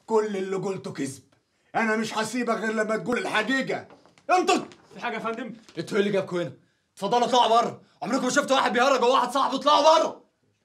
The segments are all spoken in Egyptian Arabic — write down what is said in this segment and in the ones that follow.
كل اللي قلته كذب انا مش هسيبك غير لما تقول الحقيقه انطق في حاجه يا فندم انتوا ايه اللي جابكم هنا؟ اتفضلوا اطلعوا بره عمركم ما شفتوا واحد بيهرج وواحد صاحبه اطلعوا بره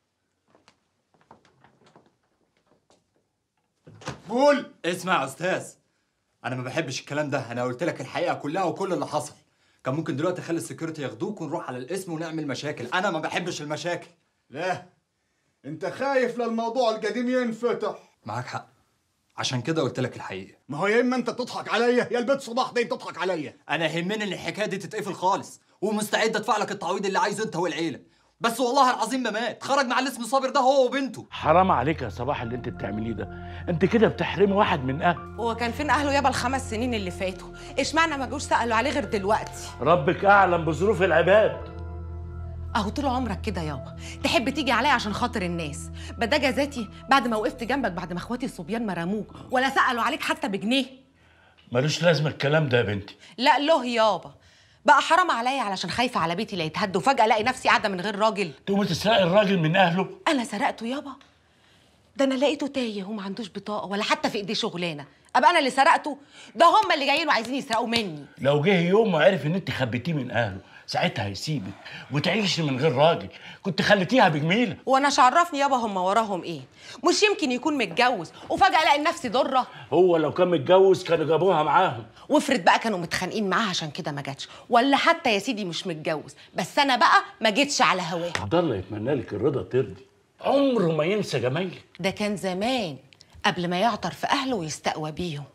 قول اسمع يا استاذ انا ما بحبش الكلام ده انا قلت لك الحقيقه كلها وكل اللي حصل كان ممكن دلوقتي اخلي السكيورتي ياخدوك ونروح على الاسم ونعمل مشاكل انا ما بحبش المشاكل لا انت خايف للموضوع القديم ينفتح معاك حق عشان كده قلت لك الحقيقه ما هو يا اما انت تضحك عليا يا البيت صباح دي تضحك عليا انا يهمني ان الحكايه دي تتقفل خالص ومستعد ادفع لك التعويض اللي عايزه انت والعيله بس والله العظيم ما مات خرج مع الاسم صابر ده هو وبنته حرام عليك يا صباح اللي انت بتعمليه ده انت كده بتحرمي واحد من اهله هو كان فين اهله يابا الخمس سنين اللي فاتوا اشمعنى ما جوش سالوا عليه غير دلوقتي ربك اعلم بظروف العباد اهو طول عمرك كده يابا تحب تيجي عليا عشان خاطر الناس ده جزاتي بعد ما وقفت جنبك بعد ما اخواتي الصبيان ما رموك ولا سالوا عليك حتى بجنيه ملوش لازمه الكلام ده يا بنتي لا له يابا بقى حرام عليا علشان خايفه على بيتي لا يتهد وفجاه الاقي نفسي قاعده من غير راجل تقومي تسرقي الراجل من اهله انا سرقته يابا ده انا لقيته تايه وما عندوش بطاقه ولا حتى في ايديه شغلانه ابقى انا اللي سرقته ده هم اللي جايين وعايزين يسرقوا مني لو جه يوم وعرف ان انت خبيتيه من اهله ساعتها هيسيبك وتعيشي من غير راجل كنت خليتيها بجميله وانا عرفني يابا هم وراهم ايه مش يمكن يكون متجوز وفجاه الاقي نفسي ضره هو لو كان متجوز كانوا جابوها معاهم وافرض بقى كانوا متخانقين معاه عشان كده ما جاتش ولا حتى يا سيدي مش متجوز بس انا بقى ما جيتش على هواه عبد الله يتمنى لك الرضا ترضي عمره ما ينسى جمايلك ده كان زمان قبل ما يعطر في اهله ويستقوى بيهم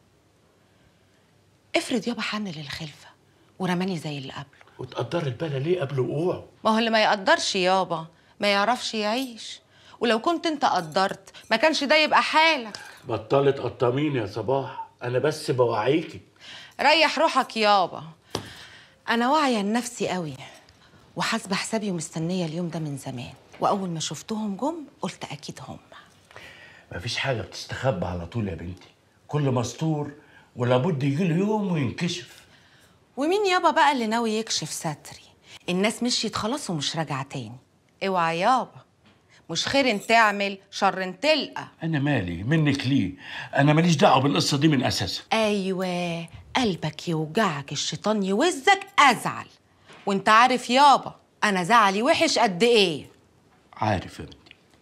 افرض يابا حن للخلفه ورماني زي اللي قبله وتقدر البلا ليه قبل وقوعه ما هو اللي ما يقدرش يابا ما يعرفش يعيش ولو كنت انت قدرت ما كانش ده يبقى حالك بطلت قطامين يا صباح انا بس بوعيكي ريح روحك يابا انا واعيه لنفسي قوي وحاسبه حسابي ومستنيه اليوم ده من زمان واول ما شفتهم جم قلت اكيد هم مفيش حاجه بتستخبى على طول يا بنتي كل مستور ولابد يجي له يوم وينكشف ومين يابا بقى اللي ناوي يكشف ستري الناس مشيت خلاص ومش راجعه تاني اوعى يابا مش خير ان تعمل شر ان تلقى انا مالي منك ليه انا ماليش دعوه بالقصه دي من اساسها ايوه قلبك يوجعك الشيطان يوزك ازعل وانت عارف يابا انا زعلي وحش قد ايه عارف يا بنتي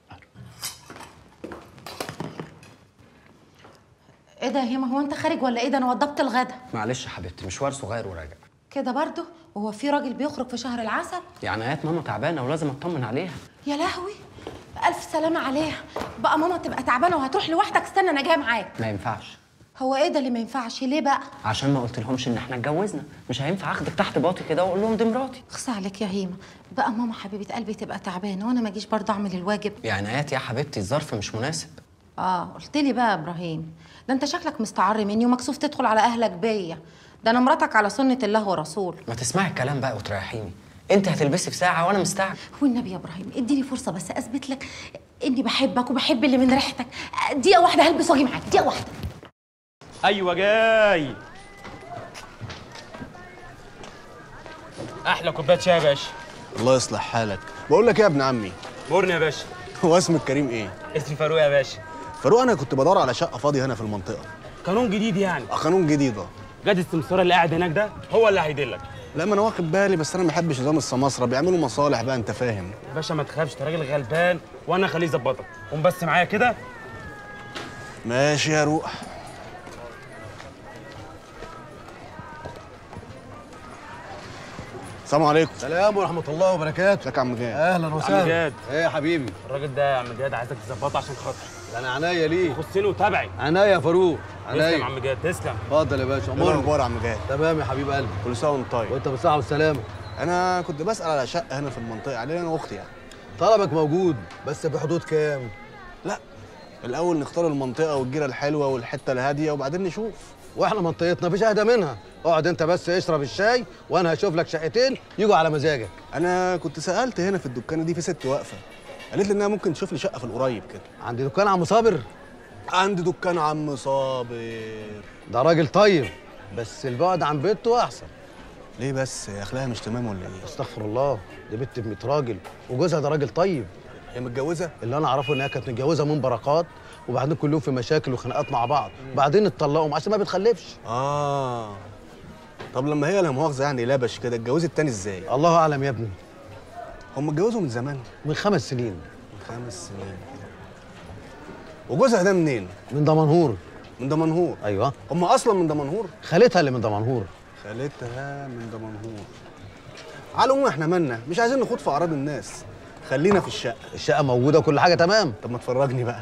ايه ده يا هيما هو انت خارج ولا ايه ده انا وضبت الغدا معلش يا حبيبتي مشوار صغير وراجع كده برضه وهو في راجل بيخرج في شهر العسل يعني ايات ماما تعبانه ولازم اطمن عليها يا لهوي الف سلامه عليها بقى ماما تبقى تعبانه وهتروح لوحدك استنى انا جايه معاك ما ينفعش هو ايه ده اللي ما ينفعش ليه بقى عشان ما قلت لهمش ان احنا اتجوزنا مش هينفع اخدك تحت باطي كده واقول لهم دي مراتي خص عليك يا هيما بقى ماما حبيبه قلبي تبقى تعبانه وانا ما اجيش برضه اعمل الواجب يعني ايات يا حبيبتي الظرف مش مناسب اه قلت لي بقى يا ابراهيم ده انت شكلك مستعر مني ومكسوف تدخل على اهلك بيا ده انا مراتك على سنه الله ورسوله ما تسمعي الكلام بقى وتريحيني انت هتلبسي في ساعه وانا مستعجل والنبي يا ابراهيم اديني فرصه بس اثبت لك اني بحبك وبحب اللي من ريحتك دقيقه واحده هلبس واجي معاك دقيقه واحده ايوه جاي احلى كوبايه شاي يا باشا الله يصلح حالك بقول لك ايه يا ابن عمي مرني يا باشا هو اسمك كريم ايه اسمي فاروق يا باشا فاروق انا كنت بدور على شقه فاضيه هنا في المنطقه قانون جديد يعني آه، قانون جديد اه جاد السمسار اللي قاعد هناك ده هو اللي هيدلك لا ما انا واخد بالي بس انا ما بحبش نظام السماسره بيعملوا مصالح بقى انت فاهم يا باشا ما تخافش انت راجل غلبان وانا خليه يظبطك قوم بس معايا كده ماشي يا روح السلام عليكم سلام ورحمة الله وبركاته ازيك يا عم جاد أهلا عم وسهلا جاد إيه يا حبيبي الراجل ده يا عم جاد عايزك تظبطه عشان خاطري ده أنا عناية ليه خش له وتابعي عناية يا فاروق تسلم يا عناية عم جاد تسلم اتفضل يا باشا ايه أمرني الاخبار يا عم جاد تمام يا حبيب قلبي كل سنه وانت طيب وأنت بالصحة والسلامة انا كنت بسال على شقه هنا في المنطقه علينا انا واختي يعني طلبك موجود بس بحدود كام؟ لا الاول نختار المنطقه والجيره الحلوه والحته الهاديه وبعدين نشوف واحنا منطقتنا مفيش اهدى منها اقعد انت بس اشرب الشاي وانا هشوف لك شقتين يجوا على مزاجك انا كنت سالت هنا في الدكانه دي في ست واقفه قالت لي انها ممكن تشوف لي شقه في القريب كده عندي دكان عم صابر عندي دكان عم صابر ده راجل طيب بس البعد عن بيته احسن ليه بس هي اخلاقها مش تمام ولا ايه استغفر الله دي بنت ب 100 راجل وجوزها ده راجل طيب هي متجوزه اللي انا اعرفه انها كانت متجوزه من بركات وبعدين كلهم في مشاكل وخناقات مع بعض بعدين اتطلقوا عشان ما بتخلفش اه طب لما هي لا مؤاخذه يعني لبش كده اتجوزت تاني ازاي الله اعلم يا ابني هم اتجوزوا من زمان من خمس سنين من خمس سنين وجوزها ده منين من دمنهور من دمنهور ايوه هم اصلا من دمنهور خالتها اللي من دمنهور خالتها من دمنهور على العموم احنا مالنا مش عايزين نخوض في اعراض الناس خلينا في الشقه الشقه موجوده وكل حاجه تمام طب ما تفرجني بقى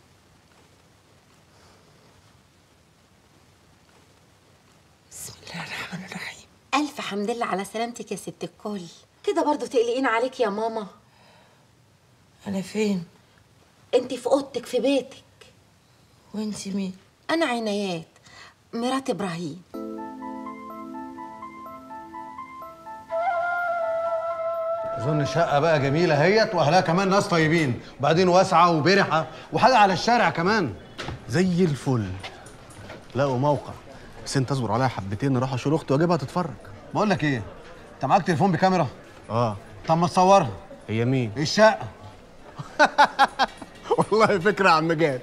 بسم الله الرحمن الرحيم الف حمد لله على سلامتك يا ست الكل كده برضو تقلقين عليك يا ماما انا فين انت في اوضتك في بيتك وانتي مين انا عنايات مرات ابراهيم اظن الشقه بقى جميله اهيت واهلها كمان ناس طيبين وبعدين واسعه وبرحه وحاجه على الشارع كمان زي الفل لقوا موقع بس انت اصبر عليا حبتين نروح اشوف اختي واجيبها تتفرج بقول لك ايه انت معاك تليفون بكاميرا اه طب ما تصورها هي مين الشقه والله فكره يا عم جاد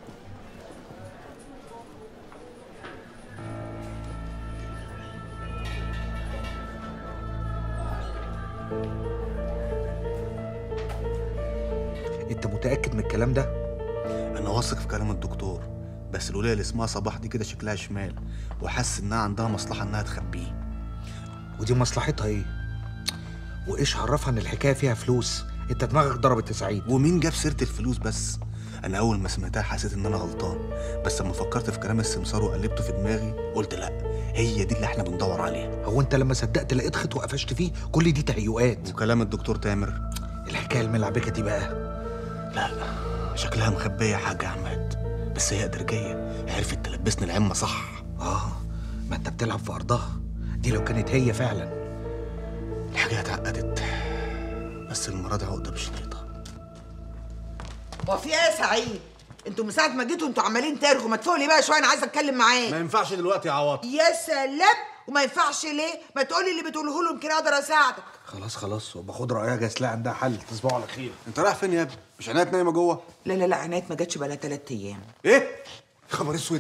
انت متاكد من الكلام ده انا واثق في كلام الدكتور بس الوليه اللي اسمها صباح دي كده شكلها شمال وحاسس انها عندها مصلحه انها تخبيه ودي مصلحتها ايه وايش عرفها ان الحكايه فيها فلوس انت دماغك ضربت يا سعيد ومين جاب سيره الفلوس بس انا اول ما سمعتها حسيت ان انا غلطان بس لما فكرت في كلام السمسار وقلبته في دماغي قلت لا هي دي اللي احنا بندور عليها هو انت لما صدقت لقيت خيط وقفشت فيه كل دي تهيؤات وكلام الدكتور تامر الحكايه الملعبكه دي بقى لا شكلها مخبيه حاجه يا عماد بس هي قدرجيه عرفت تلبسني العمه صح اه ما انت بتلعب في ارضها دي لو كانت هي فعلا الحاجه اتعقدت بس المره دي عقده بشريطه هو في ايه يا سعيد؟ انتوا من ساعة ما جيتوا انتوا عمالين ترغوا ما تفوقوا لي بقى شوية أنا عايزة أتكلم معاه ما ينفعش دلوقتي يا عواطف يا سلام وما ينفعش ليه؟ ما تقولي اللي بتقوله له يمكن أقدر أساعدك خلاص خلاص وباخد رايها جايز تلاقي عندها حل تصبحوا على خير انت رايح فين يا ابني مش عناية نايمه جوه لا لا لا عناية ما جاتش بقالها تلات أيام ايه خبر اسود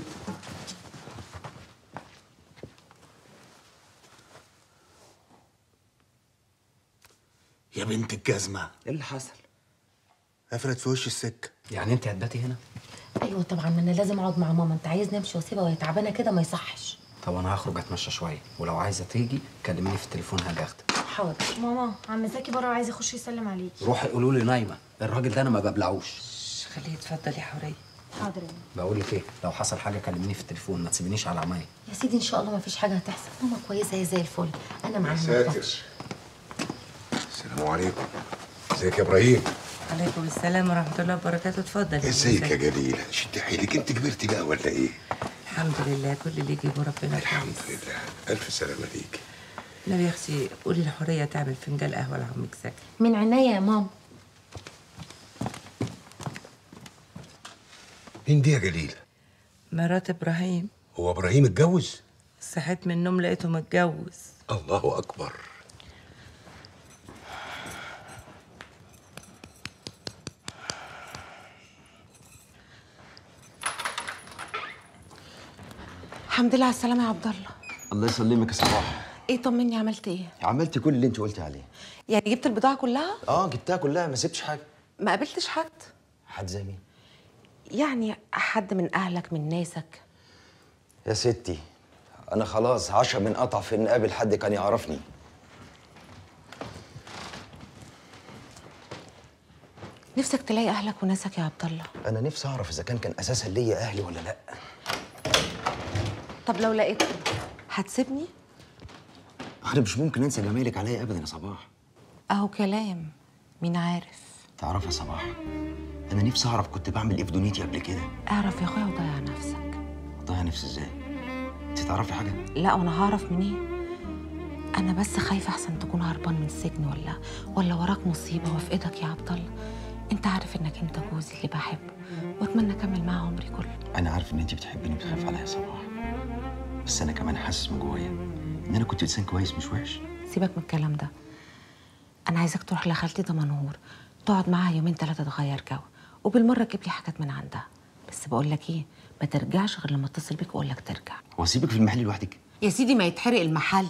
يا بنت الجزمه إيه اللي حصل؟ قفلت في وش السكه يعني انت هتباتي هنا ايوه طبعا ما انا لازم اقعد مع ماما انت عايزني امشي واسيبها وهي تعبانه كده ما يصحش طب انا هخرج اتمشى شويه ولو عايزه تيجي كلميني في التليفون هاجي اخدك حاضر ماما عم زكي بره عايز يخش يسلم عليك روحي قولوا لي نايمه الراجل ده انا ما ببلعوش خليه يتفضل يا حوريه حاضر يا ماما. بقول لك ايه لو حصل حاجه كلميني في التليفون ما تسيبنيش على عماية يا سيدي ان شاء الله ما فيش حاجه هتحصل ماما كويسه هي زي الفل انا معاها ما ساتر. تخافش. السلام عليكم ازيك يا ابراهيم عليكم السلام ورحمه الله وبركاته اتفضل يا ازيك يا زكي. جليله شد حيلك انت كبرتي بقى ولا ايه الحمد لله كل اللي يجيبه ربنا الحمد لله الف سلامه ليك نبي يا اختي قولي لحوريه تعمل فنجان قهوه لعمك زكي من عينيا يا ماما مين دي يا جليله مرات ابراهيم هو ابراهيم اتجوز صحيت من النوم لقيته متجوز الله اكبر الحمد لله على السلامه يا عبد الله الله يسلمك يا صباح ايه طمني عملت ايه عملت كل اللي انت قلتي عليه يعني جبت البضاعه كلها اه جبتها كلها ما سبتش حاجه ما قابلتش حد حد زي مين يعني حد من اهلك من ناسك يا ستي انا خلاص عشا من قطع في ان اقابل حد كان يعرفني نفسك تلاقي اهلك وناسك يا عبد الله انا نفسي اعرف اذا كان كان اساسا ليا اهلي ولا لا طب لو لقيتهم هتسيبني انا مش ممكن انسى جمالك عليا ابدا يا صباح اهو كلام مين عارف تعرف يا صباح انا نفسي اعرف كنت بعمل ايه في دنيتي قبل كده اعرف يا اخويا وضيع نفسك ضيع نفسي ازاي انت تعرفي حاجه لا وانا هعرف منين انا بس خايفه احسن تكون هربان من السجن ولا ولا وراك مصيبه وفي ايدك يا عبد الله انت عارف انك انت جوزي اللي بحبه واتمنى اكمل معاه عمري كله انا عارف ان انت بتحبيني وبتخاف عليا يا صباح بس انا كمان حاسس من جوايا ان انا كنت انسان كويس مش وحش سيبك من الكلام ده انا عايزاك تروح لخالتي دمنهور تقعد معاها يومين ثلاثه تغير جو وبالمره تجيب لي حاجات من عندها بس بقول لك ايه ما ترجعش غير لما اتصل بيك واقول لك ترجع واسيبك في المحل لوحدك يا سيدي ما يتحرق المحل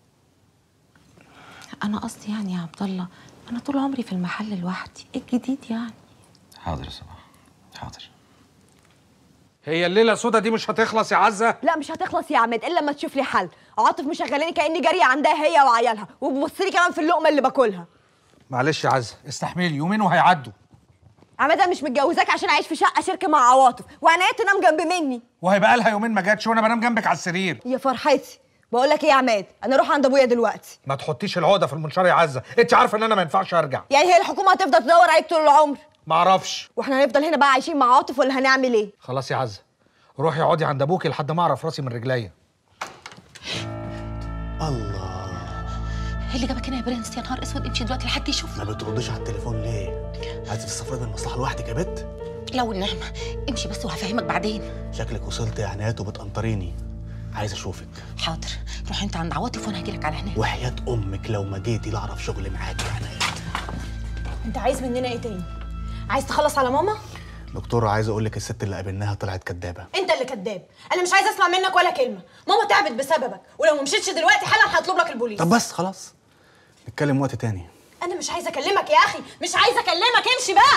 انا قصدي يعني يا عبد الله انا طول عمري في المحل لوحدي ايه الجديد يعني حاضر يا صباح حاضر هي الليله سودا دي مش هتخلص يا عزه لا مش هتخلص يا عماد الا لما تشوف لي حل عاطف مشغلاني كاني جاريه عندها هي وعيالها وبتبص لي كمان في اللقمه اللي باكلها معلش يا عزه استحملي يومين وهيعدوا عماد انا مش متجوزاك عشان اعيش في شقه شركه مع عواطف وعناية تنام جنب مني وهيبقى لها يومين ما جاتش وانا بنام جنبك على السرير يا فرحتي بقول لك ايه يا عماد انا اروح عند ابويا دلوقتي ما تحطيش العقده في المنشار يا عزه انت عارفه ان انا ما ينفعش ارجع يعني هي الحكومه هتفضل تدور عليك طول العمر ما اعرفش واحنا هنفضل هنا بقى عايشين مع عاطف ولا هنعمل ايه خلاص يا عزه روحي اقعدي عند ابوكي لحد ما اعرف راسي من رجليا الله ايه اللي جابك هنا يا برنس يا نهار اسود امشي دلوقتي لحد يشوف ما بتردش على التليفون ليه عايزه تستفرد من المصلحه لوحدك يا بت لو النعمه امشي بس وهفهمك بعدين شكلك وصلت يا عنايات وبتقنطريني عايز اشوفك حاضر روح انت عند عواطف وانا هجيلك على هناك وحياه امك لو ما جيتي لا اعرف شغل معاكي يا عنايات انت عايز مننا ايه تاني عايز تخلص على ماما دكتور عايز اقول لك الست اللي قابلناها طلعت كدابه انت اللي كذاب انا مش عايزه اسمع منك ولا كلمه ماما تعبت بسببك ولو ما مشيتش دلوقتي حالا هطلب لك البوليس طب بس خلاص نتكلم وقت تاني انا مش عايزه اكلمك يا اخي مش عايزه اكلمك امشي بقى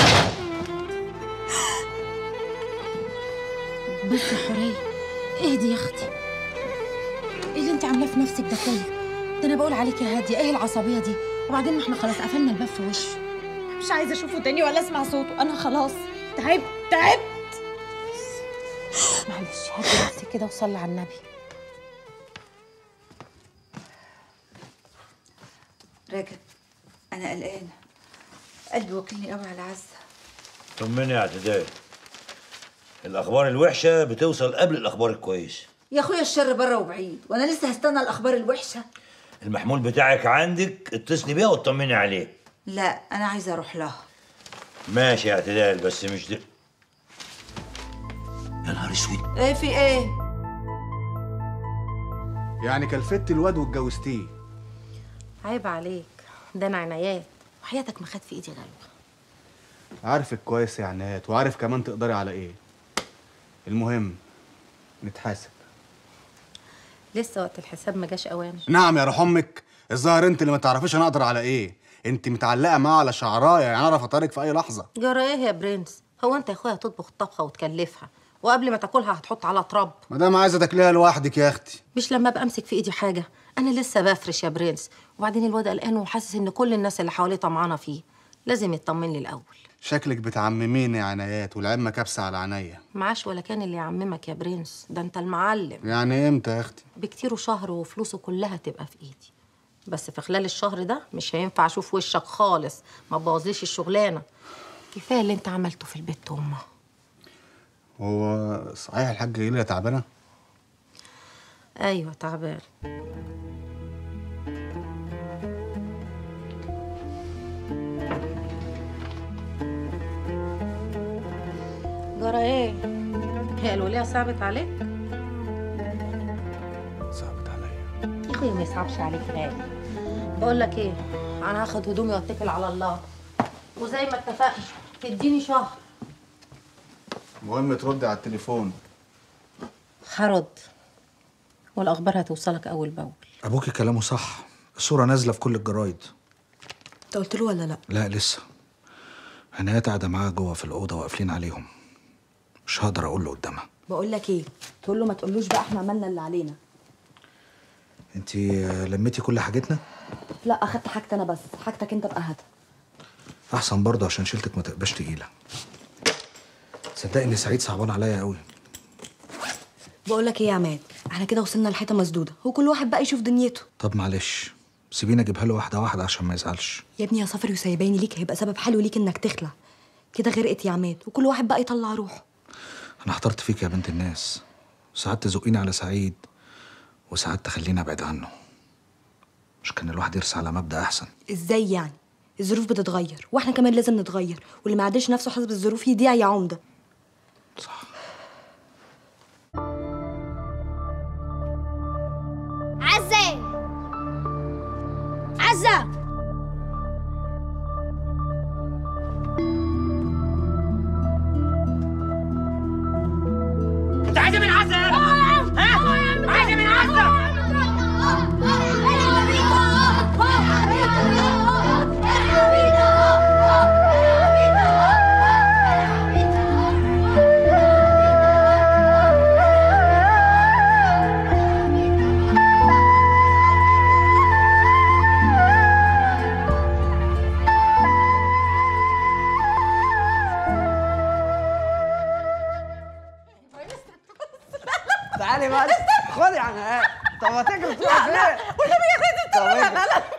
بس يا حوريه اهدي يا اختي ايه اللي انت عاملاه في نفسك ده كله ده انا بقول عليك يا هاديه ايه العصبيه دي وبعدين ما احنا خلاص قفلنا الباب في وشه مش عايزه اشوفه تاني ولا اسمع صوته انا خلاص تعبت تعبت معلش هدي نفسك كده وصلي على النبي راجل انا قلقانه قلبي واكلني قوي على عزه طمني يا اعتدال الاخبار الوحشه بتوصل قبل الاخبار الكويسه يا اخويا الشر بره وبعيد وانا لسه هستنى الاخبار الوحشه المحمول بتاعك عندك اتصلي بيها وطمني عليه لا انا عايزه اروح لها ماشي يا اعتدال بس مش دل... يا نهار اسود ايه في ايه يعني كلفت الواد واتجوزتيه عيب عليك ده انا عنايات وحياتك ما خد في ايدي غلوه عارفك كويس يا عنايات وعارف كمان تقدري على ايه المهم نتحاسب لسه وقت الحساب ما جاش اوان نعم يا روح امك الظاهر انت اللي ما تعرفيش انا اقدر على ايه انت متعلقه معاه على شعرايه يعني اعرف اطارك في اي لحظه جرى ايه يا برنس هو انت يا اخويا هتطبخ الطبخه وتكلفها وقبل ما تاكلها هتحط على تراب ما دام عايزه تاكليها لوحدك يا اختي مش لما ابقى امسك في ايدي حاجه انا لسه بفرش يا برنس وبعدين الواد قلقان وحاسس ان كل الناس اللي حواليه طمعانه فيه لازم يطمن لي الاول شكلك بتعمميني يا عنايات والعمه كابسه على عينيا معاش ولا كان اللي يعممك يا برنس ده انت المعلم يعني امتى يا اختي بكتير شهر وفلوسه كلها تبقى في ايدي بس في خلال الشهر ده مش هينفع اشوف وشك خالص ما تبوظليش الشغلانه كفايه اللي انت عملته في البيت امه هو صحيح الحاجه ليلى تعبانه ايوه تعبان جرى ايه هي الوليه صعبت عليك صعبت عليا يا اخويا ما يصعبش عليك غالي بقول لك ايه انا هاخد هدومي واتكل على الله وزي ما اتفقنا تديني شهر المهم تردي على التليفون هرد والاخبار هتوصلك اول باول ابوكي كلامه صح الصوره نازله في كل الجرايد انت قلت له ولا لا لا لسه عنايات قاعده معاه جوه في الاوضه وقافلين عليهم مش هقدر اقول له قدامها بقول لك ايه تقول له ما تقولوش بقى احنا عملنا اللي علينا انت لميتي كل حاجتنا لا اخدت حاجتي انا بس حاجتك انت بقى هاتها احسن برضه عشان شيلتك ما تبقاش تقيله تصدقي ان سعيد صعبان عليا قوي بقول لك ايه يا عماد احنا كده وصلنا لحيطه مسدوده وكل واحد بقى يشوف دنيته طب معلش سيبيني اجيبها له واحده واحده عشان ما يزعلش يا ابني يا صفري وسايباني ليك هيبقى سبب حلو ليك انك تخلع كده غرقت يا عماد وكل واحد بقى يطلع روحه انا احترت فيك يا بنت الناس ساعات تزقيني على سعيد وساعات تخليني ابعد عنه مش كان الواحد يرسى على مبدا احسن ازاي يعني الظروف بتتغير واحنا كمان لازم نتغير واللي ما عداش نفسه حسب الظروف يضيع يا عمده عزة عزة انت عايزه من عزه ها عايزه من عزه تعالي بس خدي يا عناء طب ما تجري تروح فين؟ لا والنبي يا اخويا طب لا اجري. لا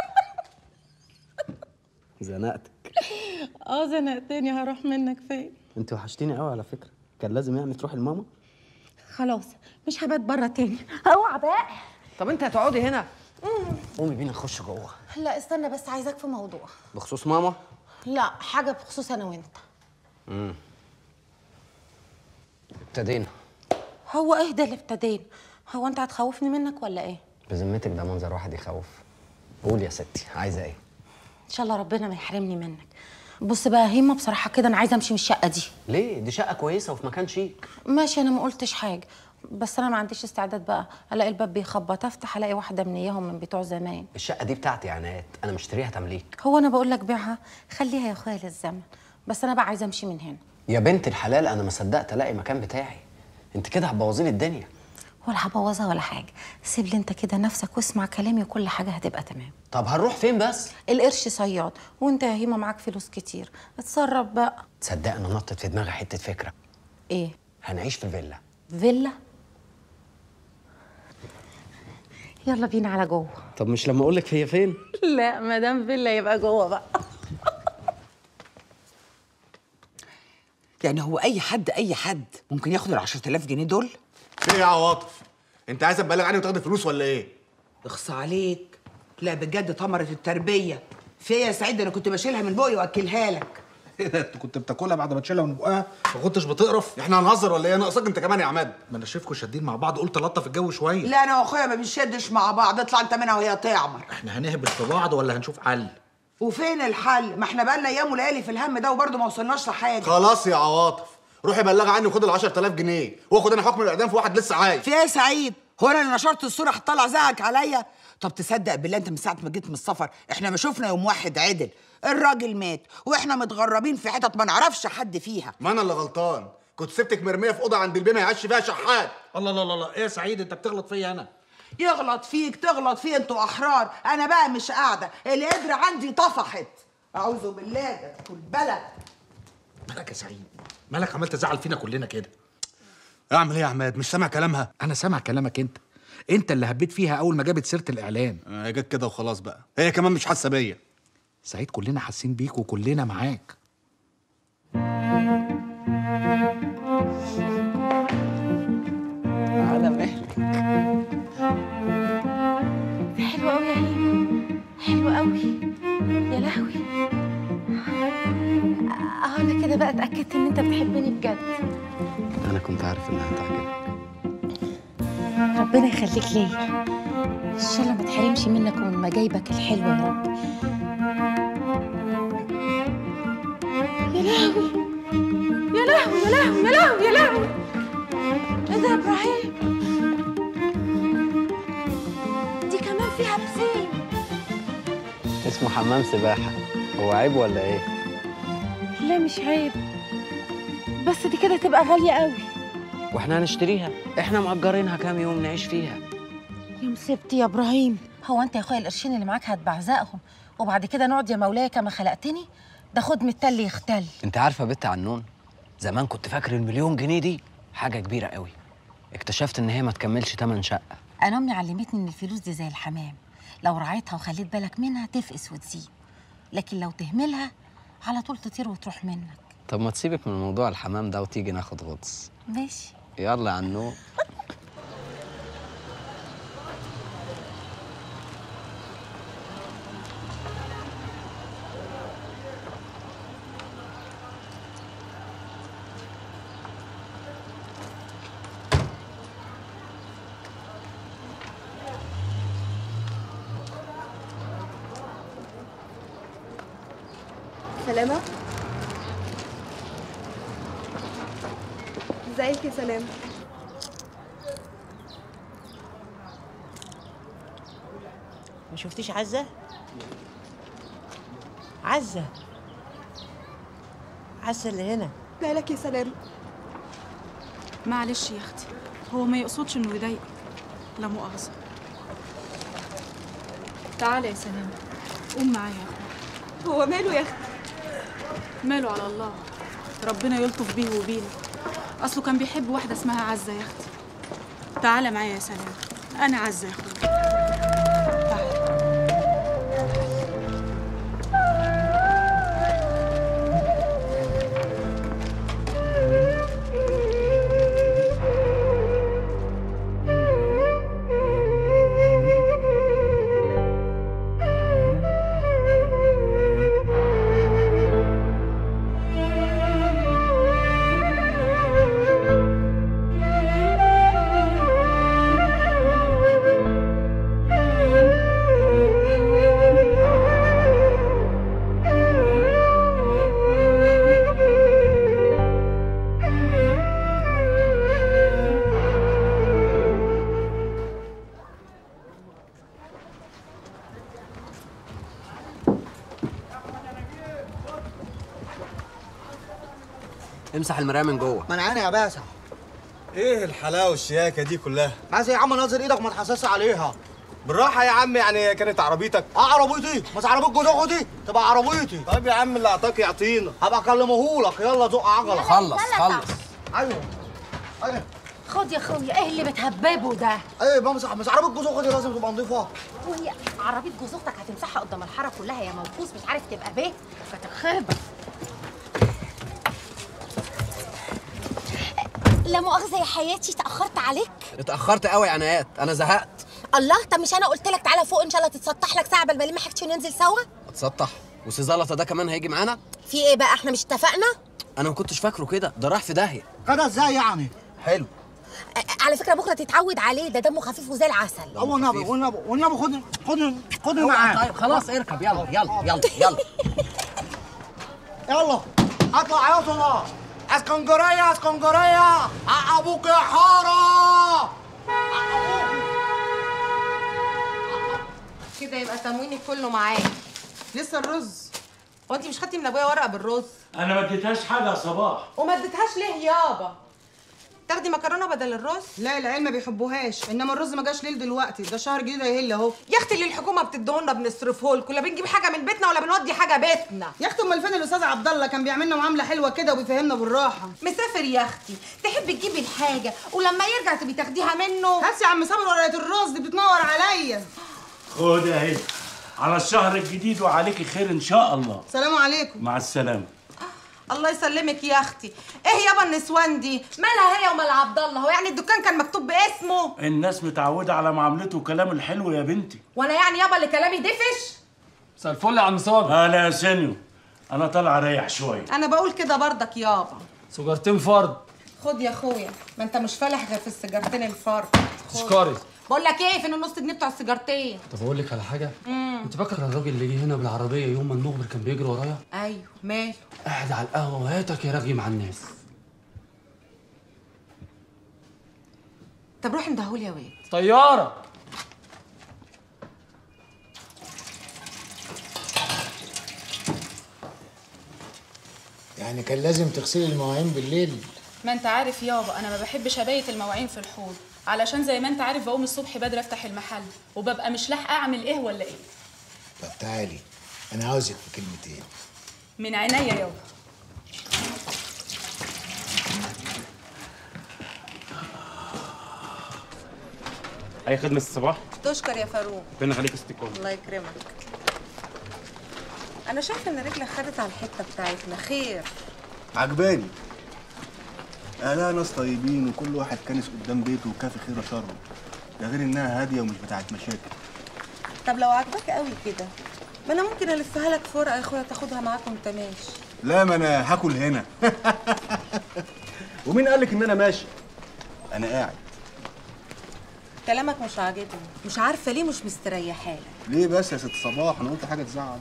زنقتك اه زنقتني هروح منك فين انت وحشتيني قوي على فكره كان لازم يعني تروحي لماما خلاص مش هبات بره تاني اوعى بقى طب انت هتقعدي هنا قومي بينا نخش جوه لا استنى بس عايزاك في موضوع بخصوص ماما لا حاجه بخصوص انا وانت امم ابتدينا هو ايه ده اللي ابتدينا هو انت هتخوفني منك ولا ايه بذمتك ده منظر واحد يخوف قول يا ستي عايزه ايه ان شاء الله ربنا ما يحرمني منك بص بقى يا هيما بصراحه كده انا عايزه امشي من الشقه دي ليه دي شقه كويسه وفي مكان شيك ماشي انا ما قلتش حاجه بس انا ما عنديش استعداد بقى الاقي الباب بيخبط افتح الاقي واحده من اياهم من بتوع زمان الشقه دي بتاعتي يا عناد انا مشتريها تمليك هو انا بقول لك بيعها خليها يا اخويا للزمن بس انا بقى عايزه امشي من هنا يا بنت الحلال انا ما صدقت الاقي مكان بتاعي انت كده هتبوظي لي الدنيا ولا هبوظها ولا حاجه سيب لي انت كده نفسك واسمع كلامي وكل حاجه هتبقى تمام طب هنروح فين بس القرش صياد وانت يا هيما معاك فلوس كتير اتصرف بقى تصدق انا نطت في دماغي حته فكره ايه هنعيش في فيلا فيلا يلا بينا على جوه طب مش لما اقول لك هي فين لا ما دام فيلا يبقى جوه بقى يعني هو اي حد اي حد ممكن ياخد ال 10000 جنيه دول ايه يا عواطف انت عايز تبلغ عني وتاخد فلوس ولا ايه اخص عليك لا بجد ثمرة التربية في إيه يا سعيد انا كنت بشيلها من بوقي واكلها لك ايه ده انت كنت بتاكلها بعد ما تشيلها من بقها ما كنتش بتقرف احنا هنهزر ولا ايه ناقصك انت كمان يا عماد ما انا شايفكم شادين مع بعض قلت لطف الجو شويه لا انا واخويا ما بنشدش مع بعض اطلع انت منها وهي تعمر احنا هنهبط في بعض ولا هنشوف حل وفين الحل ما احنا بقالنا ايام وليالي في الهم ده وبرضه ما وصلناش لحاجه خلاص يا عواطف روحي بلغ عني وخد ال 10000 جنيه واخد انا حكم الاعدام في واحد لسه عايش في ايه يا سعيد هو انا اللي نشرت الصوره هتطلع زعك عليا طب تصدق بالله انت من ساعه ما جيت من السفر احنا ما شفنا يوم واحد عدل الراجل مات واحنا متغربين في حتت ما نعرفش حد فيها ما انا اللي غلطان كنت سبتك مرميه في اوضه عند البيه ما يعيش فيها شحات الله الله الله الله ايه يا سعيد انت بتغلط فيا انا يغلط فيك تغلط فيه انتوا احرار انا بقى مش قاعده القدر عندي طفحت اعوذ بالله ده تكون بلد مالك يا سعيد مالك عمال تزعل فينا كلنا كده اعمل ايه يا عماد مش سامع كلامها انا سامع كلامك انت انت اللي هبيت فيها اول ما جابت سيره الاعلان هي جت كده وخلاص بقى هي كمان مش حاسه بيا سعيد كلنا حاسين بيك وكلنا معاك على مهلك حلو قوي يا هيما حلو قوي يا لهوي اه انا كده بقى اتاكدت ان انت بتحبني بجد انا كنت عارف انها هتعجبك ربنا يخليك ليا ان شاء الله ما تحرمش منك ومن مجايبك الحلوه يا رب يا لهوي يا لهوي يا لهوي يا لهوي يا لهوي ايه ده يا ابراهيم دي كمان فيها بسين اسمه حمام سباحه هو عيب ولا ايه لا مش عيب بس دي كده تبقى غاليه قوي واحنا هنشتريها احنا مأجرينها كام يوم نعيش فيها يا مصيبتي يا ابراهيم هو انت يا اخويا القرشين اللي معاك هتبعزقهم وبعد كده نقعد يا مولاي كما خلقتني ده خد من التل يختل انت عارفه بنت عنون زمان كنت فاكر المليون جنيه دي حاجه كبيره قوي اكتشفت ان هي ما تكملش تمن شقه انا امي علمتني ان الفلوس دي زي الحمام لو رعيتها وخليت بالك منها تفقس وتزيد لكن لو تهملها على طول تطير وتروح منك طب ما تسيبك من موضوع الحمام ده وتيجي ناخد غطس ماشي يلا يا عنون سلامة ازيك يا سلام شفتيش عزة؟ عزة عزة اللي هنا مالك يا سلام معلش يا اختي هو ما يقصدش انه يضايقك لا مؤاخذة تعالى يا سلام قوم معايا يا اخويا هو ماله يا اختي ماله على الله ربنا يلطف بيه وبينا اصله كان بيحب واحدة اسمها عزة يا اختي تعالى معايا يا سلام انا عزة يا اخويا امسح المرايه من جوه منعاني يا باسع ايه الحلاوه والشياكه دي كلها عايز يا عم ناظر ايدك ما تحسسش عليها بالراحه يا عم يعني كانت عربيتك اه عربيتي بس عربية جوزك دي تبقى عربيتي طيب يا عم اللي اعطاك يعطينا هبقى اكلمهولك يلا زق عجله خلص خلص ايوه ايوه خد يا اخويا ايه اللي بتهببه ده ايه بمسح بس عربية جوزك دي لازم تبقى نضيفة وهي عربيه جوز اختك هتمسحها قدام الحاره كلها يا موقوس مش عارف تبقى بيه كانت الخيبه لا مؤاخذه يا حياتي تاخرت عليك اتاخرت قوي يا عنايات انا زهقت الله طب مش انا قلت لك تعالى فوق ان شاء الله تتسطح لك ساعه بل ما حاجتي وننزل سوا اتسطح وسيزلطه ده كمان هيجي معانا في ايه بقى احنا مش اتفقنا انا ما كنتش فاكره كده ده راح في داهيه كده ازاي يعني حلو أ- على فكره بكره تتعود عليه ده دمه خفيف وزي العسل اه والنبي والنبي والنبي خد خد خد معاه طيب خلاص اركب يلا يلا يلا يلا يلا اطلع يا صلاح اسكندريه اسكندريه حق ابوك يا حاره كده يبقى تموينك كله معاك لسه الرز هو انت مش خدتي من ابويا ورقه بالرز انا ما اديتهاش حاجه يا صباح وما اديتهاش ليه يابا تاخدي مكرونه بدل الرز لا العيال ما بيحبوهاش انما الرز ما جاش ليل دلوقتي ده شهر جديد هيهل اهو يا اختي اللي الحكومه بتديهولنا بنصرفه لكم لا بنجيب حاجه من بيتنا ولا بنودي حاجه بيتنا يا اختي امال فين الاستاذ عبد الله كان بيعملنا معامله حلوه كده وبيفهمنا بالراحه مسافر يا اختي تحبي تجيبي الحاجه ولما يرجع تبي تاخديها منه هات يا عم صابر ورقه الرز دي بتنور عليا خد اهي على الشهر الجديد وعليكي خير ان شاء الله سلام عليكم مع السلامه الله يسلمك يا اختي ايه يابا النسوان دي مالها هي ومال عبد الله هو يعني الدكان كان مكتوب باسمه الناس متعوده على معاملته وكلامه الحلو يا بنتي وانا يعني يابا اللي كلامي دفش مساء الفل يا عم صابر هلا يا سينيو انا طالع اريح شويه انا بقول كده برضك يابا سجارتين فرد خد يا اخويا ما انت مش فالح غير في السيجارتين الفرق تشكري بقول لك ايه فين النص جنيه بتوع السيجارتين طب اقول لك على حاجه امم انت فاكر الراجل اللي جه هنا بالعربيه يوم ما المخبر كان بيجري ورايا ايوه ماله قاعد على القهوه وهاتك يا راجل مع الناس طب روح اندهولي يا واد طياره يعني كان لازم تغسلي المواعين بالليل ما انت عارف يابا انا ما بحبش ابيت المواعين في الحوض علشان زي ما انت عارف بقوم الصبح بدري افتح المحل وببقى مش لاحقه اعمل ايه ولا ايه طب تعالي انا عاوزك في كلمتين من عينيا يابا اي خدمه الصباح تشكر يا فاروق ربنا يخليك استقامه الله يكرمك انا شايفه ان رجلك خدت على الحته بتاعتنا خير عجباني اهلها ناس طيبين وكل واحد كانس قدام بيته وكافي خير شره ده غير انها هاديه ومش بتاعت مشاكل طب لو عجبك قوي كده ما انا ممكن الفها لك في ورقه يا اخويا تاخدها معاك وانت ماشي لا ما انا هاكل هنا ومين قالك ان انا ماشي انا قاعد كلامك مش عاجبني مش عارفه ليه مش مستريحه لك ليه بس يا ست صباح انا قلت حاجه تزعل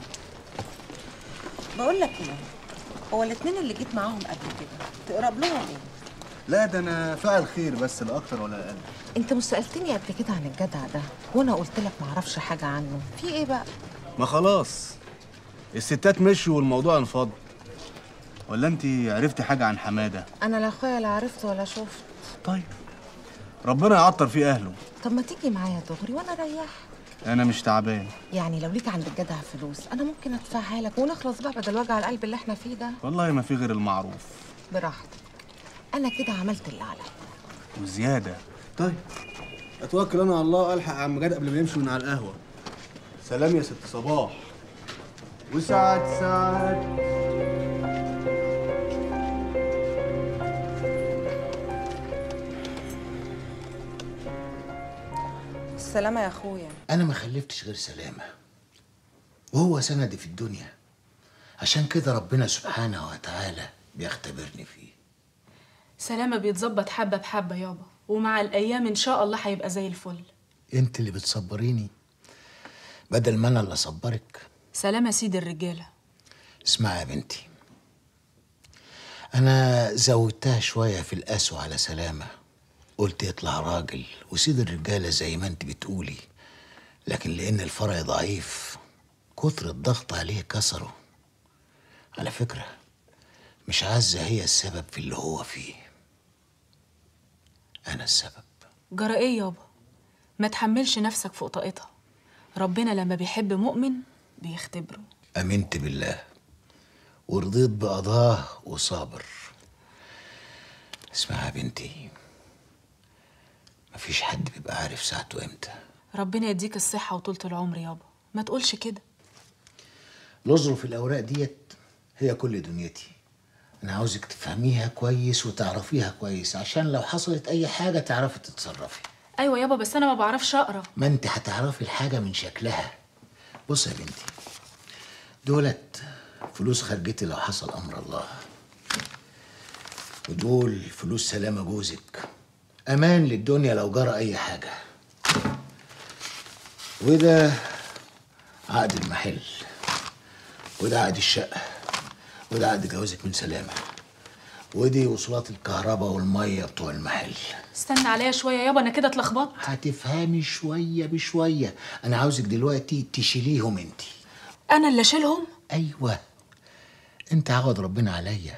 بقول لك ايه هو الاثنين اللي جيت معاهم قبل كده تقرب لهم ايه لا ده انا فاعل خير بس لا اكتر ولا اقل انت مش سالتني قبل كده عن الجدع ده وانا قلت لك ما اعرفش حاجه عنه في ايه بقى ما خلاص الستات مشوا والموضوع انفض ولا انت عرفتي حاجه عن حماده انا لا اخويا لا عرفت ولا شفت طيب ربنا يعطر في اهله طب ما تيجي معايا دغري وانا اريح انا مش تعبان يعني لو ليك عند الجدع فلوس انا ممكن ادفعها لك ونخلص بقى بدل وجع القلب اللي احنا فيه ده والله ما في غير المعروف براحتك انا كده عملت اللي عليا وزياده طيب اتوكل انا على الله الحق عم جاد قبل ما يمشي من على القهوه سلام يا ست صباح وسعد سعد السلامه يا اخويا انا ما خلفتش غير سلامه وهو سندي في الدنيا عشان كده ربنا سبحانه وتعالى بيختبرني فيه سلامة بيتظبط حبة بحبة يابا ومع الأيام إن شاء الله هيبقى زي الفل انت اللي بتصبريني بدل ما انا اللي اصبرك سلامة سيد الرجالة اسمعي يا بنتي انا زودتها شويه في القسوه على سلامه قلت يطلع راجل وسيد الرجاله زي ما انت بتقولي لكن لان الفرع ضعيف كتر الضغط عليه كسره على فكره مش عزه هي السبب في اللي هو فيه انا السبب جرى إيه يابا ما تحملش نفسك فوق طاقتها ربنا لما بيحب مؤمن بيختبره امنت بالله ورضيت بقضاه وصابر اسمعي يا بنتي مفيش حد بيبقى عارف ساعته امتى ربنا يديك الصحة وطولة العمر يابا ما تقولش كده نظره في الاوراق ديت هي كل دنيتي انا عاوزك تفهميها كويس وتعرفيها كويس عشان لو حصلت اي حاجه تعرفي تتصرفي أيوة يابا بس أنا ما بعرفش أقرأ ما انت هتعرفي الحاجه من شكلها بص يا بنتي دولت فلوس خرجتي لو حصل امر الله ودول فلوس سلامه جوزك امان للدنيا لو جرى اي حاجه وده عقد المحل وده عقد الشقه وده عقد جوازك من سلامه ودي وصولات الكهرباء والميه بتوع المحل استنى عليا شوية يابا أنا كده اتلخبطت هتفهمي شويه بشويه انا عاوزك دلوقتي تشيليهم انت أنا اللي أشيلهم ايوه انت عوض ربنا عليا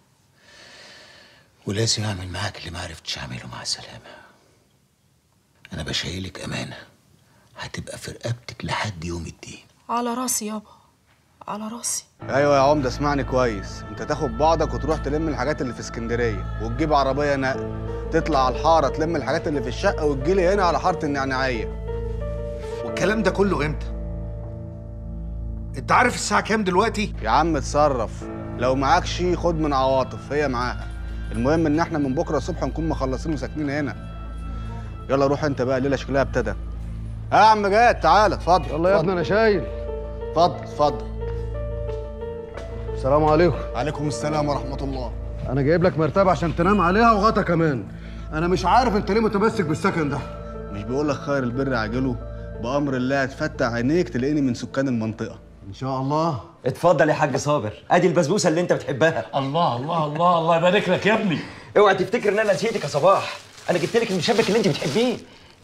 ولازم اعمل معاك اللي ما عرفتش اعمله مع سلامه انا بشايلك امانه هتبقى في رقبتك لحد يوم الدين على راسي يابا على راسي ايوه يا عمده اسمعني كويس انت تاخد بعضك وتروح تلم الحاجات اللي في اسكندريه وتجيب عربيه نقل تطلع على الحاره تلم الحاجات اللي في الشقه وتجيلي هنا على حاره النعناعيه والكلام ده كله امتى؟ انت عارف الساعة كام دلوقتي؟ يا عم اتصرف لو معاكش خد من عواطف هي معاها المهم ان احنا من بكره الصبح نكون مخلصين وساكنين هنا يلا روح انت بقى الليله شكلها ابتدى ها يا عم جاد تعالى اتفضل يلا يا ابني انا شايل اتفضل اتفضل السلام عليكم عليكم السلام ورحمه الله انا جايب لك مرتبه عشان تنام عليها وغطا كمان انا مش عارف انت ليه متمسك بالسكن ده مش بقول لك خير البر عاجله بامر الله هتفتح عينيك تلاقيني من سكان المنطقه ان شاء الله اتفضل يا حاج صابر ادي البسبوسه اللي انت بتحبها الله الله الله الله يبارك لك يا ابني اوعى تفتكر ان انا نسيتك يا صباح انا جبت لك المشبك اللي انت بتحبيه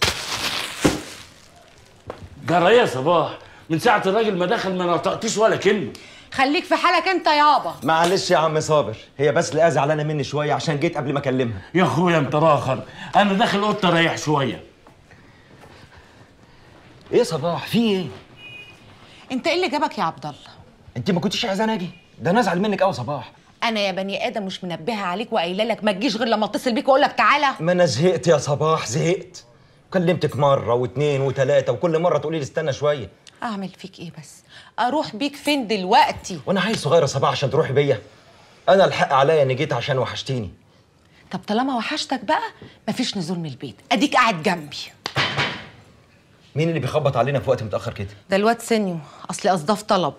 جرى ايه يا صباح من ساعه الراجل ما دخل ما نطقتيش ولا كلمه خليك في حالك انت يابا معلش يا عم صابر هي بس لقاها زعلانه مني شويه عشان جيت قبل ما اكلمها يا اخويا انت راخر انا داخل اوضتي اريح شويه ايه يا صباح في ايه انت ايه اللي جابك يا عبد الله انت ما كنتش عايزاني اجي ده انا ازعل منك قوي صباح انا يا بني ادم مش منبهه عليك وقايله لك ما تجيش غير لما اتصل بيك واقول لك تعالى ما انا زهقت يا صباح زهقت كلمتك مره واثنين وثلاثه وكل مره تقولي لي استنى شويه اعمل فيك ايه بس اروح بيك فين دلوقتي وانا عيل صغير يا صباح عشان تروحي بيا انا الحق عليا اني جيت عشان وحشتيني طب طالما وحشتك بقى مفيش نزول من البيت اديك قاعد جنبي مين اللي بيخبط علينا في وقت متاخر كده ده الواد سنيو اصل اصداف طلب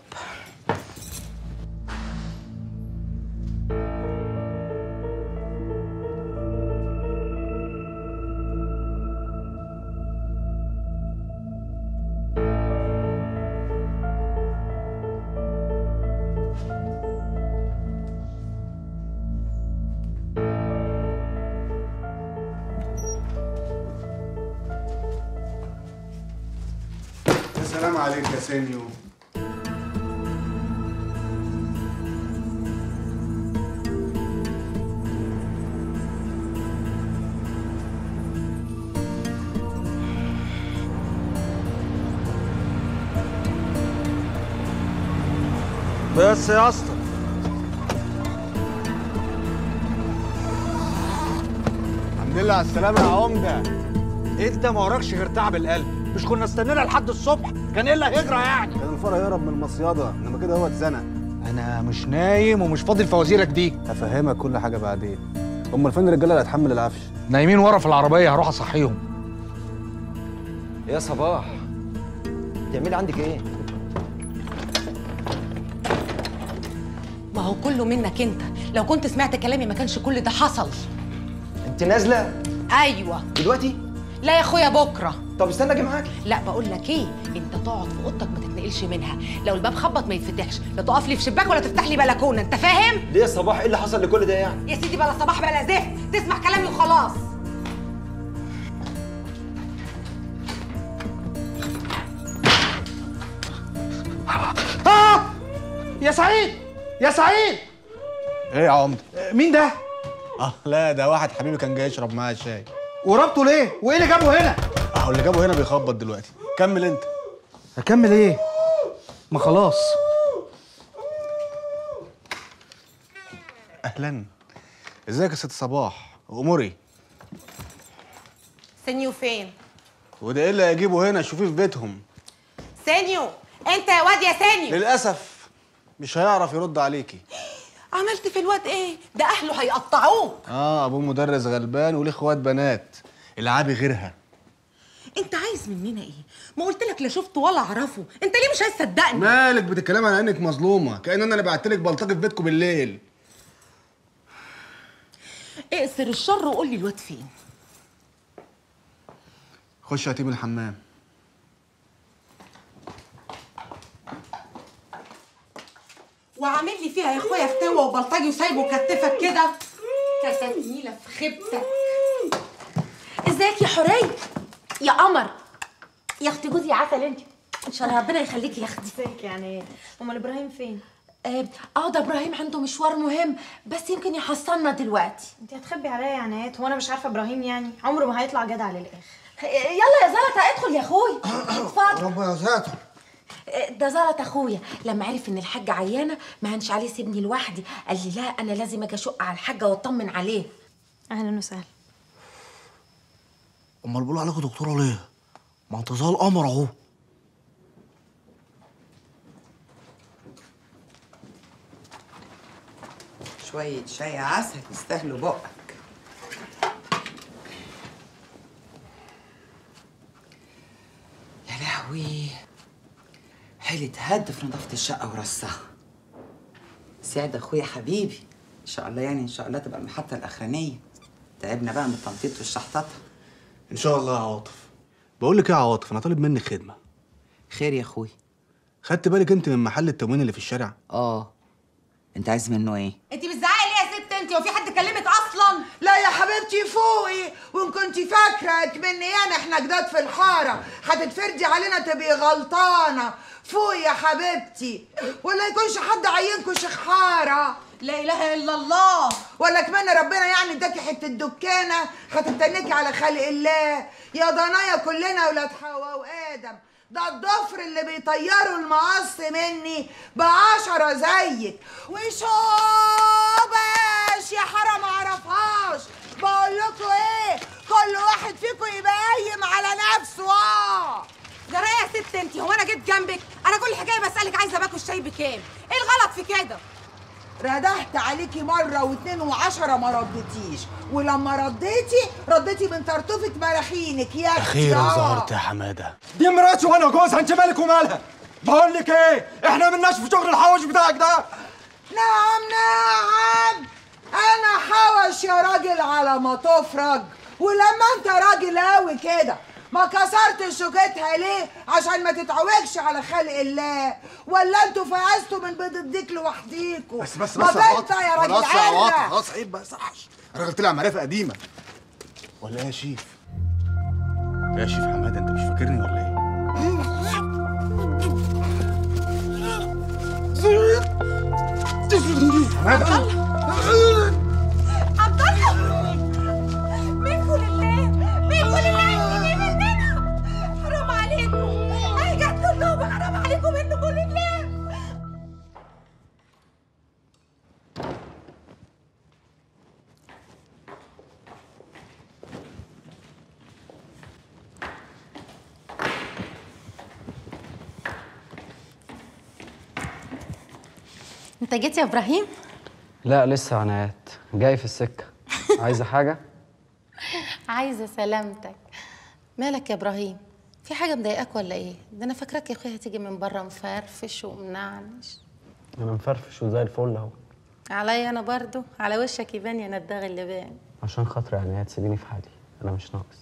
السلام عليك يا سينيو بس يا اسطى الحمد لله على السلامة يا عمدة انت ما وراكش غير تعب القلب مش كنا استنينا لحد الصبح كان ايه اللي هيجرى يعني كان الفرع يهرب من المصيادة انما كده هو اتزنق انا مش نايم ومش فاضي لفوازيرك دي هفهمك كل حاجة بعدين امال فين الرجالة اللي هتحمل العفش نايمين ورا في العربيه هروح اصحيهم يا صباح بتعملي عندك ايه؟ ما هو كله منك انت لو كنت سمعت كلامي ما كانش كل ده حصل انت نازله ايوه دلوقتي؟ لا يا اخويا بكره طب استنى اجي معاك لا بقول لك ايه انت تقعد في اوضتك ما تتنقلش منها لو الباب خبط ما يتفتحش لا تقف لي في شباك ولا تفتح لي بلكونه انت فاهم ليه يا صباح ايه اللي حصل لكل ده يعني؟ يا سيدي بلا صباح بلا زفت تسمع كلامي وخلاص آه! يا سعيد يا سعيد ايه يا عمدة مين ده اه لا ده واحد حبيبي كان جاي يشرب معايا شاي وربطه ليه وايه اللي جابه هنا اهو اللي جابه هنا بيخبط دلوقتي كمل انت اكمل ايه ما خلاص اهلا ازيك يا ست صباح اموري سينيو فين وده ايه اللي هيجيبه هنا شوفيه في بيتهم سينيو انت يا واد يا سينيو للاسف مش هيعرف يرد عليكي عملت في الواد ايه ده اهله هيقطعوه اه ابوه مدرس غلبان وليه اخوات بنات العابي غيرها انت عايز مننا ايه ما قلت لك لا شفته ولا اعرفه انت ليه مش عايز تصدقني مالك بتتكلم على انك مظلومه كان انا اللي بعت لك بلطجي في بيتكم بالليل اقصر الشر وقول لي الواد فين خش يا تيم الحمام وعامل لي فيها يا اخويا فتوى وبلطجي وسايبه كتفك كده كتف نيله في خيبتك ازيك يا حوريه يا قمر يا اختي جوزي عسل انت ان شاء الله ربنا يخليكي يا اختي ازيك يعني امال ابراهيم فين اه آه، ده ابراهيم عنده مشوار مهم بس يمكن يحصلنا دلوقتي انت هتخبي عليا يا عنايات هو انا مش عارفه ابراهيم يعني عمره ما هيطلع جدع للاخر يلا يا زلطه ادخل يا اخوي اتفضل ربنا يساتر آه، ده زلط اخويا لما عرف ان الحاجه عيانه ما هنش عليه سيبني لوحدي قال لي لا انا لازم اجي اشق على الحاجه واطمن عليه اهلا وسهلا امال بيقولوا عليكم دكتوره ليه ما انت زي القمر اهو شوية شاي عسل يستاهلوا بقك يا لهوي حيلة هد في نظافة الشقة ورصها سعد اخويا حبيبي ان شاء الله يعني ان شاء الله تبقى المحطة الأخرانية تعبنا بقى من التنطيط والشحططة ان شاء الله يا عواطف بقول لك ايه يا عواطف انا طالب منك خدمه خير يا اخوي خدت بالك انت من محل التموين اللي في الشارع اه انت عايز منه ايه انت بتزعقي ليه يا ست انت هو في حد كلمك اصلا لا يا حبيبتي فوقي وان كنت فاكره مني انا احنا جداد في الحاره هتتفردي علينا تبقي غلطانه فوقي يا حبيبتي ولا يكونش حد عينكوا شيخ حاره لا اله الا الله ولا كمان ربنا يعني اداكي حته دكانه هتتنكي على خلق الله يا ضنايا كلنا ولاد حواء وادم ده الضفر اللي بيطيروا المقص مني بعشرة زيك وشوبش يا حرام معرفهاش بقول لكم ايه كل واحد فيكم يبقى قايم على نفسه اه جرايه يا ست انت هو انا جيت جنبك انا كل حكايه بسالك عايزه باكل الشاي بكام ايه الغلط في كده ردهت عليكي مرة واتنين وعشرة ما ردتيش ولما رديتي رديتي من طرطوفة مراخينك يا اختي اخيرا آه. ظهرت يا حماده دي مراتي وانا جوزها انت مالك ومالها بقول لك ايه احنا ملناش في شغل الحوش بتاعك ده نعم نعم انا حوش يا راجل على ما تفرج ولما انت راجل قوي كده ما كسرت شوكتها ليه عشان ما تتعوجش على خلق الله ولا انتوا فقستوا من بيض الديك لوحديكوا بس بس ما بس يا انت عواطف يا راجل خلاص يا عواطف عرة خلاص عيب بقى صحش الراجل طلع معرفه قديمه ولا ايه يا شيف يا شيف حماده انت مش فاكرني ولا ايه حماده عبد الله منكم لله منكم لله انتوا مننا حرام عليكم هيجت كلهم حرام عليكم منكم لله انت جيت يا ابراهيم لا لسه عنايات جاي في السكه عايزه حاجه عايزه سلامتك مالك يا ابراهيم في حاجه مضايقاك ولا ايه ده انا فاكراك يا اخويا هتيجي من بره مفرفش ومنعنش انا مفرفش وزي الفل اهو عليا انا برضو على وشك يبان يا نداغ اللي بان عشان خاطر عنايات سيبيني في حالي انا مش ناقص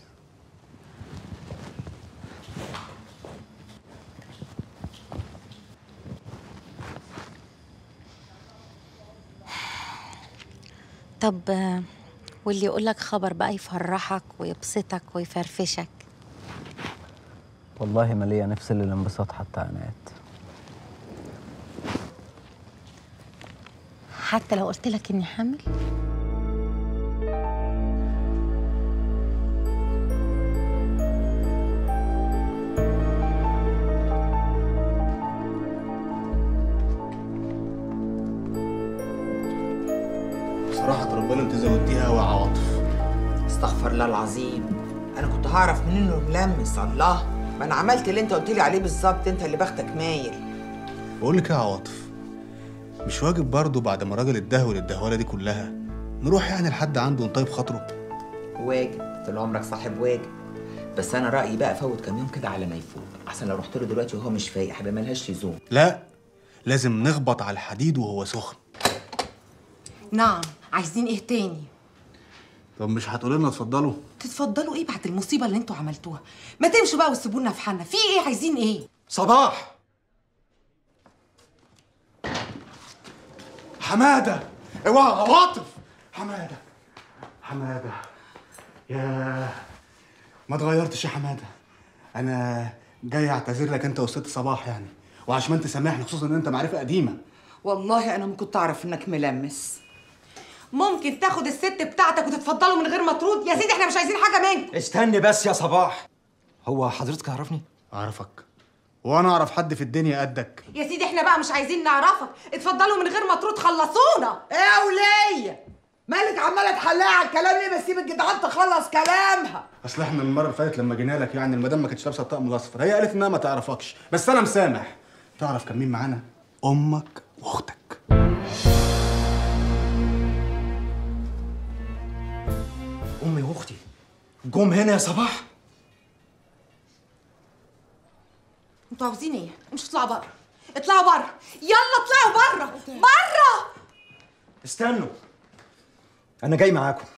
طب آه، واللي يقول لك خبر بقى يفرحك ويبسطك ويفرفشك والله ما ليا نفس الانبساط حتى عنايات حتى لو قلت لك اني حامل صراحة ربنا انت زودتيها قوي يا عواطف استغفر الله العظيم انا كنت هعرف منين انه ملمس الله ما انا عملت اللي انت قلت لي عليه بالظبط انت اللي بختك مايل بقول لك ايه يا عواطف مش واجب برضه بعد ما الراجل اتدهول الدهوله دي كلها نروح يعني لحد عنده ونطيب خاطره واجب طول عمرك صاحب واجب بس انا رايي بقى فوت كام يوم كده على ما يفوق احسن لو رحت له دلوقتي وهو مش فايق هيبقى ملهاش لزوم لا لازم نخبط على الحديد وهو سخن نعم عايزين ايه تاني طب مش هتقولي لنا اتفضلوا تتفضلوا ايه بعد المصيبه اللي انتوا عملتوها ما تمشوا بقى وتسيبونا في حالنا في ايه عايزين ايه صباح حماده اوعى عواطف حماده حماده يا ما اتغيرتش يا حماده انا جاي اعتذر لك انت والست صباح يعني وعشان انت سامحني خصوصا ان انت معرفه قديمه والله انا ما كنت اعرف انك ملمس ممكن تاخد الست بتاعتك وتتفضلوا من غير ما ترد يا سيدي احنا مش عايزين حاجه منك استني بس يا صباح هو حضرتك عرفني اعرفك وانا اعرف حد في الدنيا قدك يا سيدي احنا بقى مش عايزين نعرفك اتفضلوا من غير ما ترد خلصونا ايه يا وليه مالك عماله تحلقي على الكلام ليه بس سيب الجدعان تخلص كلامها اصل احنا المره اللي فاتت لما جينا لك يعني المدام ما كانتش لابسه الطقم الاصفر هي قالت انها ما تعرفكش بس انا مسامح تعرف كان مين معانا امك واختك امي واختي جم هنا يا صباح انتوا عاوزين ايه مش اطلعوا بره اطلعوا بره يلا اطلعوا بره بره استنوا انا جاي معاكم